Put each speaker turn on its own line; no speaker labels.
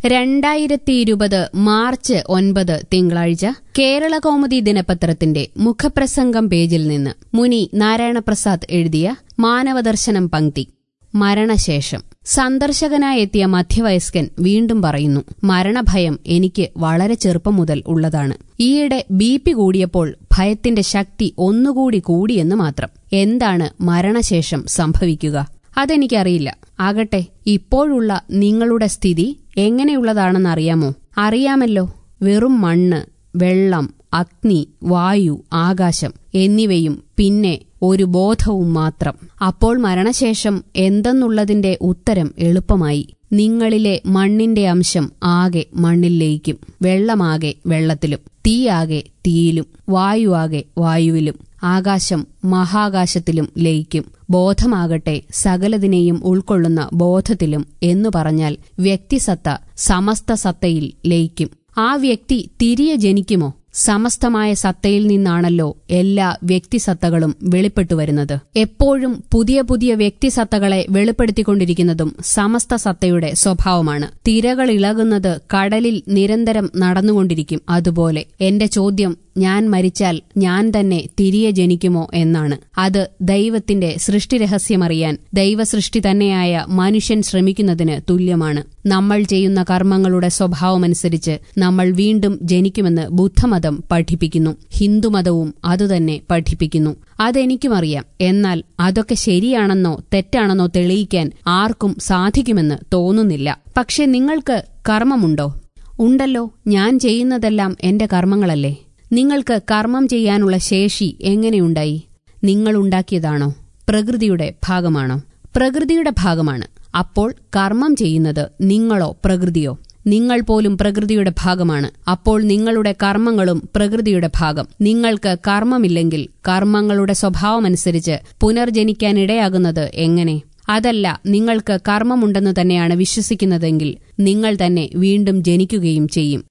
രണ്ടായിരത്തി ഇരുപത് മാർച്ച് ഒൻപത് തിങ്കളാഴ്ച കേരള കൗമുദി ദിനപത്രത്തിന്റെ മുഖപ്രസംഗം പേജിൽ നിന്ന് മുനി നാരായണപ്രസാദ് എഴുതിയ മാനവദർശനം പങ്ക്തി മരണശേഷം സന്ദർശകനായെത്തിയ മധ്യവയസ്കൻ വീണ്ടും പറയുന്നു മരണഭയം എനിക്ക് വളരെ ചെറുപ്പം മുതൽ ഉള്ളതാണ് ഈയിടെ ബി പി കൂടിയപ്പോൾ ഭയത്തിന്റെ ശക്തി ഒന്നുകൂടി കൂടിയെന്ന് മാത്രം എന്താണ് മരണശേഷം സംഭവിക്കുക അതെനിക്കറിയില്ല ആകട്ടെ ഇപ്പോഴുള്ള നിങ്ങളുടെ സ്ഥിതി എങ്ങനെയുള്ളതാണെന്നറിയാമോ അറിയാമല്ലോ വെറും മണ്ണ് വെള്ളം അഗ്നി വായു ആകാശം എന്നിവയും പിന്നെ ഒരു ബോധവും മാത്രം അപ്പോൾ മരണശേഷം എന്തെന്നുള്ളതിന്റെ ഉത്തരം എളുപ്പമായി നിങ്ങളിലെ മണ്ണിന്റെ അംശം ആകെ മണ്ണിൽ ലയിക്കും വെള്ളമാകെ വെള്ളത്തിലും തീയാകെ തീയിലും വായുവാകെ വായുവിലും ആകാശം മഹാകാശത്തിലും ലയിക്കും ബോധമാകട്ടെ സകലതിനെയും ഉൾക്കൊള്ളുന്ന ബോധത്തിലും എന്നു പറഞ്ഞാൽ വ്യക്തിസത്ത സമസ്ത സത്തയിൽ ലയിക്കും ആ വ്യക്തി തിരികെ ജനിക്കുമോ സമസ്തമായ സത്തയിൽ നിന്നാണല്ലോ എല്ലാ വ്യക്തിസത്തകളും വെളിപ്പെട്ടുവരുന്നത് എപ്പോഴും പുതിയ പുതിയ വ്യക്തിസത്തകളെ വെളിപ്പെടുത്തിക്കൊണ്ടിരിക്കുന്നതും സമസ്ത സത്തയുടെ സ്വഭാവമാണ് തിരകൾ ഇളകുന്നത് കടലിൽ നിരന്തരം നടന്നുകൊണ്ടിരിക്കും അതുപോലെ എന്റെ ചോദ്യം ഞാൻ മരിച്ചാൽ ഞാൻ തന്നെ തിരികെ ജനിക്കുമോ എന്നാണ് അത് ദൈവത്തിന്റെ സൃഷ്ടിരഹസ്യമറിയാൻ ദൈവസൃഷ്ടി തന്നെയായ മനുഷ്യൻ ശ്രമിക്കുന്നതിന് തുല്യമാണ് നമ്മൾ ചെയ്യുന്ന കർമ്മങ്ങളുടെ സ്വഭാവമനുസരിച്ച് നമ്മൾ വീണ്ടും ജനിക്കുമെന്ന് ബുദ്ധമതം പഠിപ്പിക്കുന്നു ഹിന്ദുമതവും അതുതന്നെ പഠിപ്പിക്കുന്നു അതെനിക്കുമറിയാം എന്നാൽ അതൊക്കെ ശരിയാണെന്നോ തെറ്റാണെന്നോ തെളിയിക്കാൻ ആർക്കും സാധിക്കുമെന്ന് തോന്നുന്നില്ല പക്ഷെ നിങ്ങൾക്ക് കർമ്മമുണ്ടോ ഉണ്ടല്ലോ ഞാൻ ചെയ്യുന്നതെല്ലാം എന്റെ കർമ്മങ്ങളല്ലേ നിങ്ങൾക്ക് കർമ്മം ചെയ്യാനുള്ള ശേഷി എങ്ങനെയുണ്ടായി നിങ്ങളുണ്ടാക്കിയതാണോ പ്രകൃതിയുടെ ഭാഗമാണോ പ്രകൃതിയുടെ ഭാഗമാണ് അപ്പോൾ കർമ്മം ചെയ്യുന്നത് നിങ്ങളോ പ്രകൃതിയോ നിങ്ങൾ പോലും പ്രകൃതിയുടെ ഭാഗമാണ് അപ്പോൾ നിങ്ങളുടെ കർമ്മങ്ങളും പ്രകൃതിയുടെ ഭാഗം നിങ്ങൾക്ക് കർമ്മമില്ലെങ്കിൽ കർമ്മങ്ങളുടെ സ്വഭാവമനുസരിച്ച് പുനർജനിക്കാനിടയാകുന്നത് എങ്ങനെ അതല്ല നിങ്ങൾക്ക് കർമ്മമുണ്ടെന്ന് തന്നെയാണ് വിശ്വസിക്കുന്നതെങ്കിൽ നിങ്ങൾ തന്നെ വീണ്ടും ജനിക്കുകയും ചെയ്യും